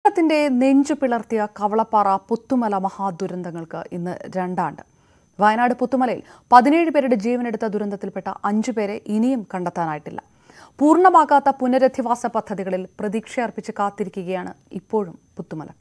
കേരളത്തിന്റെ നെഞ്ചു പിളർത്തിയ കവളപ്പാറ പുത്തുമല മഹാദുരന്തങ്ങൾക്ക് ഇന്ന് രണ്ടാണ്ട് വയനാട് പുത്തുമലയിൽ പതിനേഴ് പേരുടെ ജീവനെടുത്ത ദുരന്തത്തിൽപ്പെട്ട അഞ്ചു പേരെ ഇനിയും കണ്ടെത്താനായിട്ടില്ല പൂർണ്ണമാകാത്ത പുനരധിവാസ പദ്ധതികളിൽ പ്രതീക്ഷയർപ്പിച്ച് കാത്തിരിക്കുകയാണ് ഇപ്പോഴും പുത്തുമലക്കാർ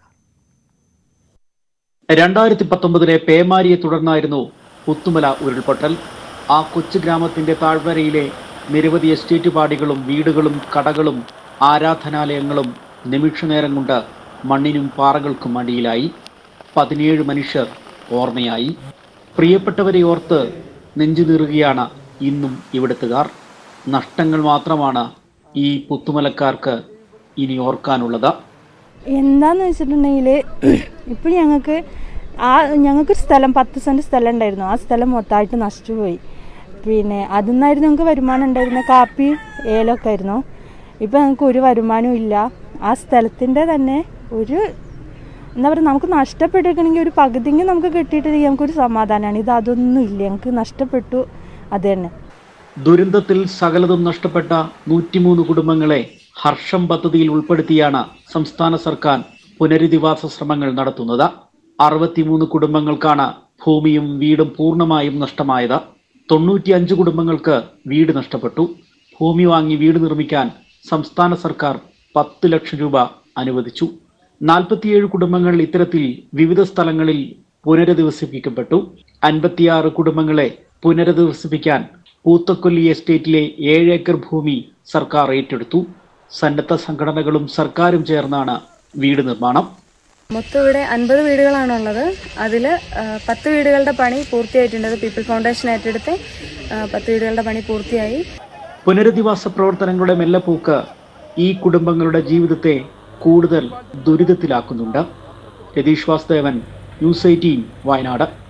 രണ്ടായിരത്തി പത്തൊമ്പതിലെ പേമാരിയെ തുടർന്നായിരുന്നു പുത്തുമല ഉരുൾപൊട്ടൽ ആ കൊച്ചു ഗ്രാമത്തിന്റെ താഴ്വരയിലെ നിരവധി എസ്റ്റേറ്റ് പാടികളും വീടുകളും കടകളും ആരാധനാലയങ്ങളും നിമിഷനേരം കൊണ്ട് മണ്ണിനും പാറകൾക്കും അടിയിലായി പതിനേഴ് മനുഷ്യർ ഓർമ്മയായി പ്രിയപ്പെട്ടവരെ ഓർത്ത് നെഞ്ചു നീറുകയാണ് ഇന്നും ഇവിടുത്തുകാർ നഷ്ടങ്ങൾ മാത്രമാണ് ഈ പുത്തുമലക്കാർക്ക് ഇനി ഓർക്കാനുള്ളത് എന്താന്ന് വെച്ചിട്ടുണ്ടെങ്കിൽ ഇപ്പോൾ ഞങ്ങൾക്ക് ആ ഞങ്ങൾക്കൊരു സ്ഥലം പത്ത് സെൻറ്റ് സ്ഥലം ഉണ്ടായിരുന്നു ആ സ്ഥലം മൊത്തമായിട്ട് നശിച്ചുപോയി പിന്നെ അതിൽ നിന്നായിരുന്നു ഞങ്ങൾക്ക് വരുമാനം ഉണ്ടായിരുന്ന കാപ്പി ഏലമൊക്കെ ആയിരുന്നു ഇപ്പോൾ ഞങ്ങൾക്ക് ഒരു വരുമാനവും ഇല്ല ആ സ്ഥലത്തിൻ്റെ തന്നെ ഒരു എന്താ പറയുക നമുക്ക് നഷ്ടപ്പെട്ടിരിക്കണമെങ്കിൽ ഒരു പകുതിയെങ്കിലും നമുക്ക് കിട്ടിയിട്ടില്ലെങ്കിൽ നമുക്കൊരു സമാധാനമാണ് ഇത് അതൊന്നും ഇല്ല ഞങ്ങൾക്ക് നഷ്ടപ്പെട്ടു അത് തന്നെ ദുരന്തത്തിൽ സകലതും നഷ്ടപ്പെട്ട നൂറ്റിമൂന്ന് കുടുംബങ്ങളെ ഹർഷം പദ്ധതിയിൽ ഉൾപ്പെടുത്തിയാണ് സംസ്ഥാന സർക്കാർ പുനരധിവാസ ശ്രമങ്ങൾ നടത്തുന്നത് അറുപത്തിമൂന്ന് കുടുംബങ്ങൾക്കാണ് ഭൂമിയും വീടും പൂർണ്ണമായും നഷ്ടമായത് തൊണ്ണൂറ്റിയഞ്ച് കുടുംബങ്ങൾക്ക് വീട് നഷ്ടപ്പെട്ടു ഭൂമി വാങ്ങി വീട് നിർമ്മിക്കാൻ സംസ്ഥാന സർക്കാർ പത്ത് ലക്ഷം രൂപ അനുവദിച്ചു നാൽപ്പത്തിയേഴ് കുടുംബങ്ങൾ ഇത്തരത്തിൽ വിവിധ സ്ഥലങ്ങളിൽ പുനരധിവസിപ്പിക്കപ്പെട്ടു അൻപത്തിയാറ് കുടുംബങ്ങളെ പുനരധിവസിപ്പിക്കാൻ പൂത്തക്കൊല്ലി എസ്റ്റേറ്റിലെ ഏഴ് ഏക്കർ ഭൂമി സർക്കാർ ഏറ്റെടുത്തു സന്നദ്ധ സംഘടനകളും സർക്കാരും ചേർന്നാണ് വീട് നിർമ്മാണം മൊത്തം ഇവിടെ അൻപത് വീടുകളാണുള്ളത് അതിൽ പത്ത് വീടുകളുടെ പണി പൂർത്തിയായിട്ടുണ്ട് അത് പീപ്പിൾ ഫൗണ്ടേഷൻ ഏറ്റെടുത്ത് ആ, പത്ത് വീടുകളുടെ പണി പൂർത്തിയായി പുനരധിവാസ പ്രവർത്തനങ്ങളുടെ മെല്ലപ്പൂക്ക് ഈ കുടുംബങ്ങളുടെ ജീവിതത്തെ കൂടുതൽ ദുരിതത്തിലാക്കുന്നുണ്ട് രതീഷ് വാസുദേവൻ ന്യൂസ് എയ്റ്റീൻ വയനാട്